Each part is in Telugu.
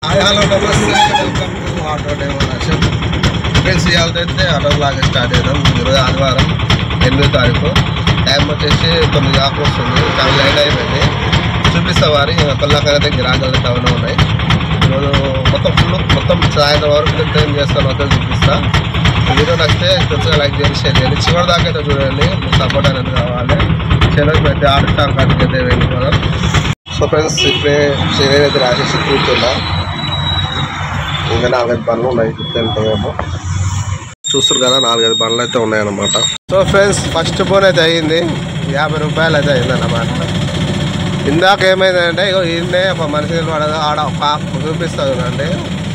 హాయ్ హలో నమస్తే welcome to auto demonstration friends ఇవాళ అయితే ఆటో లాగా స్టార్ట్ చేద్దాం ఈరోజు ఆదివారం ఎనిమిదో తారీఖు టైం వచ్చేసి తొమ్మిది దాకా వస్తుంది చాలా లేట్ అయిపోయింది చూపిస్తా వారి కొల్లాకైతే గిరాకలు టౌన్ ఉన్నాయి ఈరోజు మొత్తం ఫుల్ మొత్తం సాయంత్రం వరకు నేను ఏం చేస్తాను అంతా చూపిస్తా వీడియో నచ్చితే కొంచెం లైక్ చేయండి షేర్ చేయండి చివరి దాకా అయితే చూడండి మీకు సపోర్ట్ అనేది కావాలి చివరికి పెద్ద ఆటో స్టాక్ కాడికి అయితే వెళ్ళిపోదాం సో ఫ్రెండ్స్ ఇప్పుడే శరీరం అయితే రాసేసి కూర్చున్నా ఇంకా నాలుగైదు బండ్లు ఉన్నాయి తింటామేమో చూస్తారు కదా నాలుగైదు బండ్లు అయితే ఉన్నాయన్నమాట సో ఫ్రెండ్స్ ఫస్ట్ ఫోన్ అయితే అయ్యింది యాభై రూపాయలు అయితే అయిందన్నమాట ఇందాక ఏమైందంటే ఇగో ఈయన్నే ఒక మనిషి నిలబడదు ఆడ ఒక చూపిస్తుంది అండి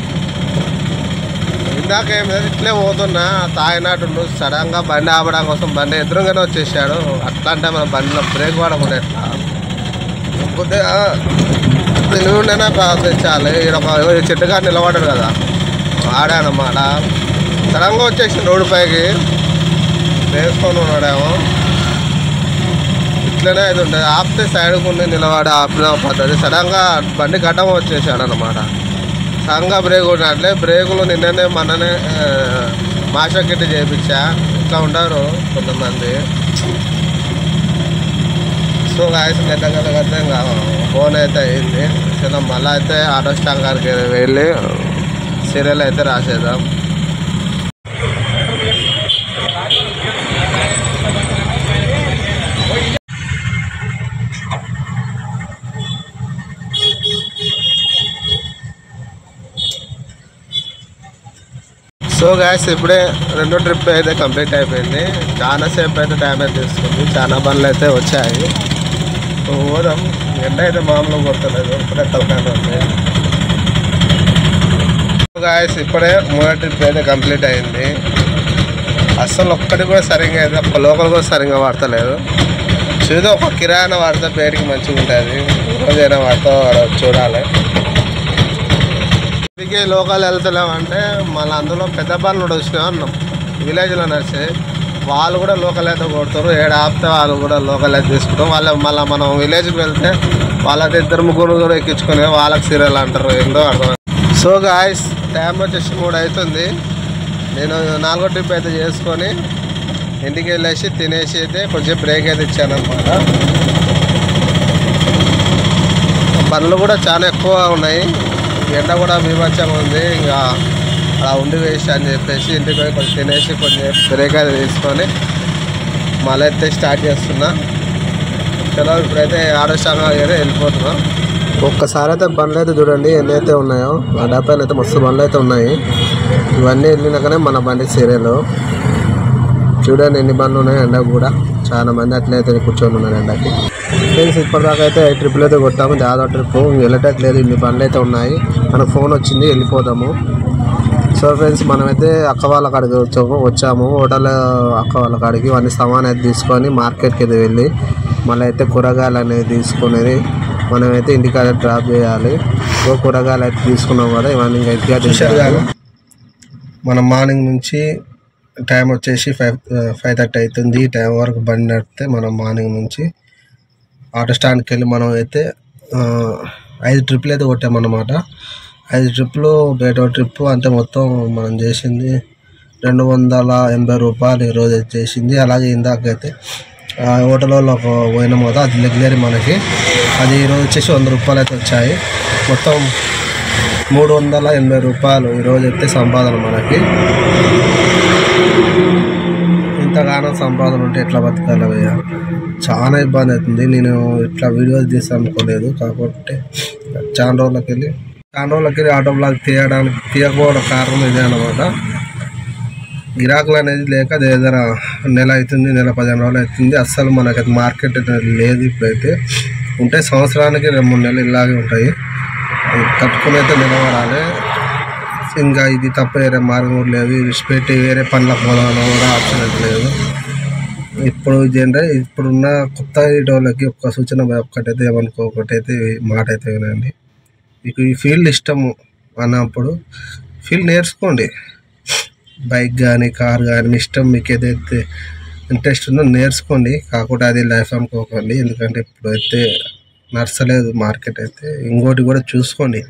ఇందాక ఏమైంది ఇట్లే పోతున్నా తాగినట్టు సడన్ గా బండి ఆపడం కోసం బండి ఎదురుగానే వచ్చేసాడు అట్లా అంటే మన బండిలో బ్రేక్ పడకుండా ఎట్లా కొద్దిగా తెలివిండేనా ప్రార్థించాలి ఈడ ఒక ఈ చెట్టు కాడ నిలబడ్డాడు కదా ఆడానమాట సడన్గా వచ్చేసి రోడ్డు పైకి వేసుకొని ఉన్నాడేమో ఇట్లనే అయితే ఉంటుంది ఆపితే సైడ్కు ఉండి నిలబడి ఆపిన పద్ధతి సడన్గా బండి గడ్డం వచ్చేసాడు అనమాట సడన్గా బ్రేక్ ఉన్నట్లే బ్రేకులు నిన్ననే మననే మాషకెట్టి చేయించా ఇట్లా ఉండరు కొంతమంది సో గాయస్ గడ్డగలగతే ఇంకా ఫోన్ అయితే అయింది చిన్న మళ్ళీ అయితే ఆటో స్టాక్ గారికి వెళ్ళి సీరియల్ అయితే రాసేద్దాం సో గాయస్ ఇప్పుడే రెండో ట్రిప్ అయితే కంప్లీట్ అయిపోయింది చాలా సేపు అయితే టైం అయితే తీసుకుంది చాలా బండ్లు అయితే వచ్చాయి ఊరం ఎండ అయితే మామూలుగా కొట్టలేదు ఇప్పుడే తలకాయ ఉంది గాయస్ ఇప్పుడే మూడో ట్రిప్ అయితే కంప్లీట్ అయింది అస్సలు ఒక్కటి కూడా సరిగ్గా అయితే ఒక్క లోకల్ కూడా సరిగ్గా వాడతలేదు చూదో ఒక కిరాణా వాడితే బయటికి మంచిగా ఉంటుంది రోజైనా వాడితే చూడాలి ఇందుకే లోకల్ వెళ్తలేమంటే మళ్ళీ అందులో పెద్ద బండ్లు కూడా వచ్చినాయి అన్నాం విలేజ్లో నడిచి వాళ్ళు కూడా లోకల్ అయితే కొడతారు ఏడు ఆపితే వాళ్ళు కూడా లోకల్ అయితే తీసుకుంటాం వాళ్ళ మళ్ళీ మనం విలేజ్కి వెళ్తే వాళ్ళకి ఇద్దరు ముగ్గురు కూడా ఎక్కించుకొని వాళ్ళకి సీరియల్ అంటారు ఏందో అర్థం సో గాయస్ టైం వచ్చేసి మూడు అవుతుంది నేను నాలుగో ట్రిప్ అయితే చేసుకొని ఇంటికి వెళ్ళేసి తినేసి అయితే కొంచెం బ్రేక్ అయితే ఇచ్చాను అనమాట పనులు కూడా చాలా ఎక్కువ ఉన్నాయి ఎండ కూడా బీభత్సంగా ఉంది ఇంకా అలా ఉండి వేసి అని చెప్పేసి ఇంటికి పోయి కొంచెం తినేసి కొంచెం బ్రేక్ అయితే తీసుకొని మళ్ళీ అయితే స్టార్ట్ చేస్తున్నా చలో ఇప్పుడైతే ఆటో స్టాంగ్ అయితే వెళ్ళిపోతున్నాం ఒక్కసారి అయితే బండ్లు అయితే చూడండి ఎన్ని అయితే ఉన్నాయో ఆ డబ్బాలు అయితే మస్తు బండ్లు అయితే ఉన్నాయి ఇవన్నీ వెళ్ళినాకనే మన బండి సీరియల్ చూడండి ఎన్ని బండ్లు ఉన్నాయి ఎండకు కూడా చాలా మంది అట్లయితే కూర్చొని ఉన్నారు ఎండకి ఫ్రెండ్స్ ఇప్పటిదాకా అయితే ఐదు ట్రిప్పులు అయితే కొట్టాము జాదో ట్రిప్ వెళ్ళటట్లేదు ఇన్ని బండ్లు అయితే ఉన్నాయి మనకు ఫోన్ వచ్చింది వెళ్ళిపోదాము సో ఫ్రెండ్స్ మనమైతే అక్క వాళ్ళ కాడికి వచ్చాము వచ్చాము హోటల్ అక్క వాళ్ళ కాడికి ఇవన్నీ సామాన్ అయితే తీసుకొని మార్కెట్కి అయితే వెళ్ళి మళ్ళీ అయితే కూరగాయలు అనేది తీసుకునేది మనమైతే ఇంటికాడ డ్రాప్ చేయాలి సో కూరగాయలు అయితే తీసుకున్నాం కదా ఇవన్నీ ఇంకా ఇంటికా తీసారు మనం మార్నింగ్ నుంచి టైం వచ్చేసి ఫైవ్ ఫైవ్ థర్టీ అవుతుంది ఈ టైం వరకు బండి నడిపితే మనం మార్నింగ్ నుంచి ఆటో స్టాండ్కి వెళ్ళి మనం అయితే ఆ, ఐదు ట్రిప్లు అయితే కొట్టామన్నమాట ఐదు ట్రిప్లు బయట ట్రిప్ అంటే మొత్తం మనం చేసింది రెండు వందల ఎనభై రూపాయలు ఈరోజు అయితే చేసింది అలాగే ఇందాకైతే ఆ హోటల్లో ఒక పోయినాం కదా అది రెగ్యులర్ మనకి అది ఈరోజు వచ్చేసి వంద రూపాయలు అయితే వచ్చాయి మొత్తం మూడు వందల ఎనభై రూపాయలు ఈరోజు అయితే సంపాదన మనకి ఇంతగానో సంపాదన ఉంటే ఎట్లా బతకాలి భయ్య చాలా ఇబ్బంది అవుతుంది నేను ఇట్లా వీడియోస్ తీస్తాను అనుకోలేదు కాకపోతే చాలా రోజులకి వెళ్ళి చాలా రోజులకి వెళ్ళి ఆటో బ్లాగ్ తీయడానికి తీయకపోవడం కారణం ఇదే అనమాట గిరాకులు అనేది లేక అది ఏదైనా నెల అవుతుంది నెల పదిహేను రోజులు అవుతుంది అస్సలు మనకి మార్కెట్ అనేది లేదు ఇప్పుడైతే ఉంటే సంవత్సరానికి రెండు మూడు నెలలు ఇలాగే ఉంటాయి అది తట్టుకుని అయితే నిలబడాలి ఇంకా ఇది తప్ప వేరే మార్గం కూడా లేదు విడిచిపెట్టి వేరే పనులకు పోదామని కూడా ఆప్షన్ అయితే లేదు ఇప్పుడు జనరే ఇప్పుడున్న కొత్త వాళ్ళకి ఒక్క సూచన ఒక్కటైతే ఏమనుకో ఒకటైతే మాట అయితే వినండి మీకు ఈ ఫీల్డ్ ఇష్టము అన్నప్పుడు ఫీల్డ్ నేర్చుకోండి బైక్ కానీ కార్ కానీ మీ ఇష్టం మీకు ఏదైతే ఇంట్రెస్ట్ ఉందో నేర్చుకోండి కాకుండా అది లైఫ్ అనుకోకండి ఎందుకంటే ఇప్పుడు అయితే నడచలేదు మార్కెట్ అయితే ఇంకోటి కూడా చూసుకోండి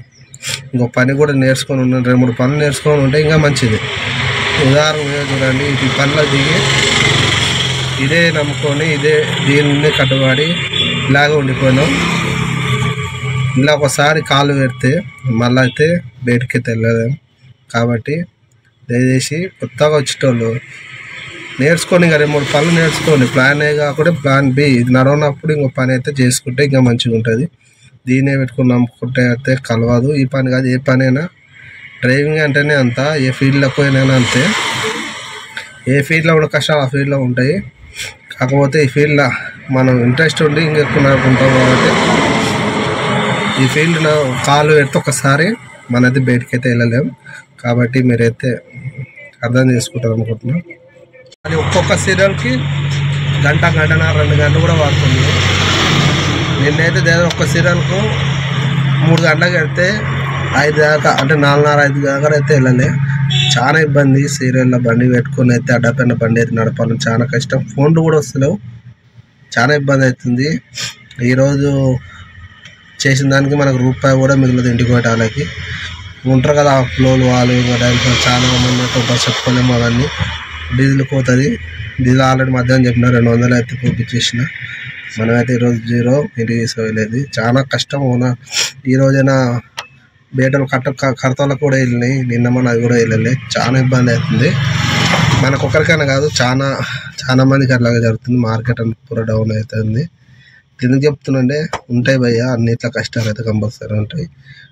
ఇంకో పని కూడా నేర్చుకొని ఉన్న రెండు మూడు పనులు నేర్చుకొని ఉంటే ఇంకా మంచిది ఉదాహరణగా చూడండి ఈ పనిలో దిగి ఇదే నమ్ముకొని ఇదే దీన్ని కట్టుబడి ఇలాగే ఉండిపోయినాం ఇలా ఒకసారి కాలు పెడితే మళ్ళీ అయితే బయటికి తెలియదు కాబట్టి దయచేసి కొత్తగా వచ్చేటోళ్ళు నేర్చుకొని ఇంకా రెండు మూడు పనులు నేర్చుకోండి ప్లాన్ ఏ కాకుండా ప్లాన్ బి ఇది నడవనప్పుడు ఇంకో పని అయితే చేసుకుంటే ఇంకా మంచిగా ఉంటుంది దీన్నే పెట్టుకుని నమ్ముకుంటే అయితే కలవదు ఈ పని కాదు ఏ పని అయినా డ్రైవింగ్ అంటేనే అంత ఏ ఫీల్డ్లో పోయినా అంతే ఏ ఫీల్డ్లో ఉన్న కష్టాలు ఆ ఫీల్డ్లో ఉంటాయి కాకపోతే ఈ ఫీల్డ్లో మనం ఇంట్రెస్ట్ ఉండి ఇంకెక్కువ నడుపుకుంటాం కాబట్టి ఈ ఫీల్డ్ కాలు పెడితే ఒకసారి మనది బయటికి అయితే వెళ్ళలేం కాబట్టి మీరైతే అర్థం చేసుకుంటారు అనుకుంటున్నాం అది ఒక్కొక్క సీరియల్కి గంట గంటన్నర రెండు గంటలు కూడా పడుతుంది నిన్నైతే దేదో ఒక్క సీరియల్కు మూడు గంటలకు వెళ్తే ఐదు దాకా అంటే నాలుగున్నర ఐదు దాకా అయితే వెళ్ళలే చాలా ఇబ్బంది సీరియల్లో బండి పెట్టుకొని అయితే అడ్డపైన బండి అయితే నడపాలని చాలా కష్టం ఫోన్లు కూడా వస్తలేవు చాలా ఇబ్బంది అవుతుంది ఈరోజు చేసిన దానికి మనకు రూపాయి కూడా మిగిలింది ఇంటికి పెట్టాలకి ఉంటారు కదా ఫ్లోలు వాళ్ళు ఇంకా డ్రైవర్ చాలా మంది ఉంటారు చెప్పుకోలేము అవన్నీ డీజిల్ పోతుంది డీజిల్ ఆల్రెడీ మధ్యాహ్నం చెప్పిన రెండు వందలు అయితే పంపించేసిన మనమైతే ఈరోజు జీరో ఇంటికి తీసుకువెళ్ళేది చాలా కష్టం అవునా ఈ రోజైనా బేటలు కట్ట క- కడతలకు కూడా వెళ్ళినాయి నిన్న మన అది కూడా వెళ్ళలే చాలా ఇబ్బంది అవుతుంది మనకు ఒకరికైనా కాదు చాలా చాలా మందికి అట్లాగే జరుగుతుంది మార్కెట్ అంతా పూర డౌన్ అవుతుంది ఎందుకు చెప్తున్నాంటే ఉంటాయి భయ్య అన్నిట్ల కష్టాలు అయితే కంపల్సరీ ఉంటాయి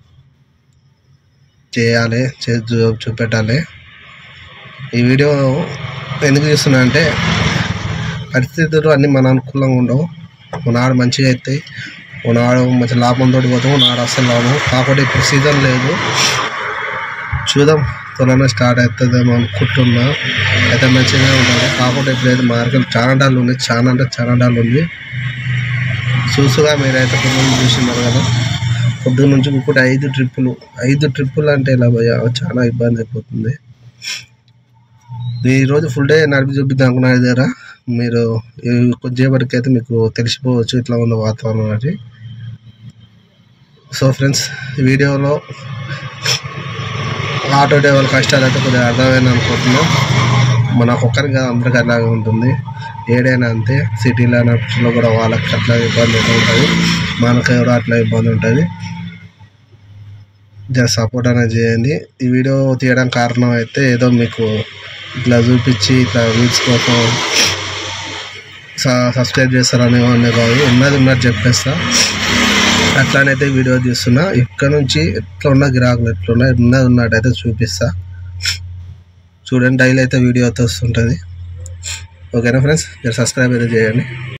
చేయాలి చేసి చూ చూపెట్టాలి ఈ వీడియో ఎందుకు చూస్తున్నా అంటే పరిస్థితులు అన్నీ మన అనుకూలంగా ఉండవు ఉన్నాడు మంచిగా అవుతాయి ఉన్నాడు మంచి లాభంతో పోతాం ఉన్నాడు అసలు లాభం కాకపోతే ఇప్పుడు సీజన్ లేదు చూద్దాం త్వరలో స్టార్ట్ అవుతుందేమో అనుకుంటున్నా అయితే మంచిగా ఉంటుంది కాకపోతే ఇప్పుడైతే మార్కెట్ చాలా డాలు ఉంది చాలా అంటే చాలా డాలు ఉంది చూసుగా మీరైతే పొద్దున్న చూస్తున్నారు కదా పొద్దున్న నుంచి ఇంకోటి ఐదు ట్రిప్పులు ఐదు ట్రిప్పులు అంటే ఇలా పోయా చాలా ఇబ్బంది అయిపోతుంది ఈ రోజు ఫుల్ డే నడిపి చూపిద్దాం అనుకున్నా దగ్గర మీరు ఈ కొద్దిసేపటికి అయితే మీకు తెలిసిపోవచ్చు ఇట్లా ఉన్న వాతావరణం అని సో ఫ్రెండ్స్ ఈ వీడియోలో ఆటో డ్రైవర్ కష్టాలు అయితే కొద్దిగా అర్థమైంది అనుకుంటున్నాం మనకు ఒక్కరికి కాదు అందరికి అలాగే ఉంటుంది ఏడైనా అంతే సిటీలో నడుపులో కూడా వాళ్ళకి అట్లా ఇబ్బంది అయితే ఉంటుంది మనకు కూడా అట్లా ఇబ్బంది ఉంటుంది జస్ట్ సపోర్ట్ అనేది చేయండి ఈ వీడియో తీయడానికి కారణం అయితే ఏదో మీకు ఇట్లా చూపించి ఇట్లా వ్యూస్ కోసం స- సబ్స్క్రైబ్ చేస్తారని అనే కాదు ఉన్నది ఉన్నట్టు చెప్పేస్తా అట్లానైతే వీడియో తీస్తున్నా ఇక్కడ నుంచి ఎట్లా ఉన్న గిరాకులు ఎట్లున్నాయి ఉన్నది ఉన్నట్టు అయితే చూపిస్తా చూడండి డైలీ అయితే వీడియో అయితే వస్తుంటుంది ఓకేనా ఫ్రెండ్స్ మీరు సబ్స్క్రైబ్ అయితే చేయండి